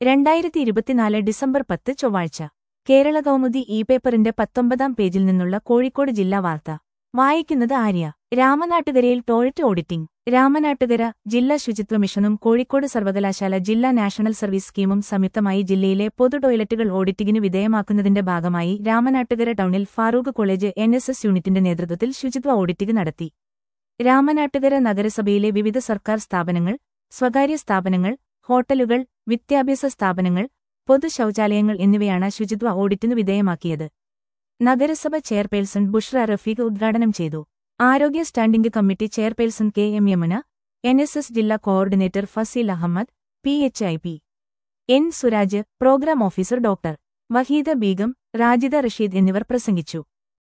രണ്ടായിരത്തി ഇരുപത്തിനാല് ഡിസംബർ പത്ത് ചൊവ്വാഴ്ച കേരള കൗമുദി ഇ പേപ്പറിന്റെ പത്തൊമ്പതാം പേജിൽ നിന്നുള്ള കോഴിക്കോട് ജില്ലാ വാർത്ത വായിക്കുന്നത് ആര്യ രാമനാട്ടുകരയിൽ ടോയ്ലറ്റ് ഓഡിറ്റിംഗ് രാമനാട്ടുകര ജില്ലാ ശുചിത്വ മിഷനും കോഴിക്കോട് സർവകലാശാല ജില്ലാ നാഷണൽ സർവീസ് സ്കീമും സംയുക്തമായി ജില്ലയിലെ പൊതു ടോയ്ലറ്റുകൾ ഓഡിറ്റിംഗിന് വിധേയമാക്കുന്നതിന്റെ ഭാഗമായി രാമനാട്ടുകര ടൗണിൽ Farooq college N S S യൂണിറ്റിന്റെ നേതൃത്വത്തിൽ ശുചിത്വ ഓഡിറ്റിംഗ് നടത്തി രാമനാട്ടുകര നഗരസഭയിലെ വിവിധ സർക്കാർ സ്ഥാപനങ്ങൾ സ്വകാര്യ സ്ഥാപനങ്ങൾ ഹോട്ടലുകൾ വിദ്യാഭ്യാസ സ്ഥാപനങ്ങൾ പൊതു ശൌചാലയങ്ങൾ എന്നിവയാണ് ശുചിത്വ ഓഡിറ്റിനു വിധേയമാക്കിയത് നഗരസഭ ചെയർപേഴ്സൺ ബുഷ്ര റഫീഖ് ഉദ്ഘാടനം ചെയ്തു ആരോഗ്യ standing committee chairperson K M Yamuna N S S ജില്ലാ coordinator Faseel Ahammed P H I P N Suraj program officer doctor Waheeda Begum Rajida Rasheed എന്നിവർ പ്രസംഗിച്ചു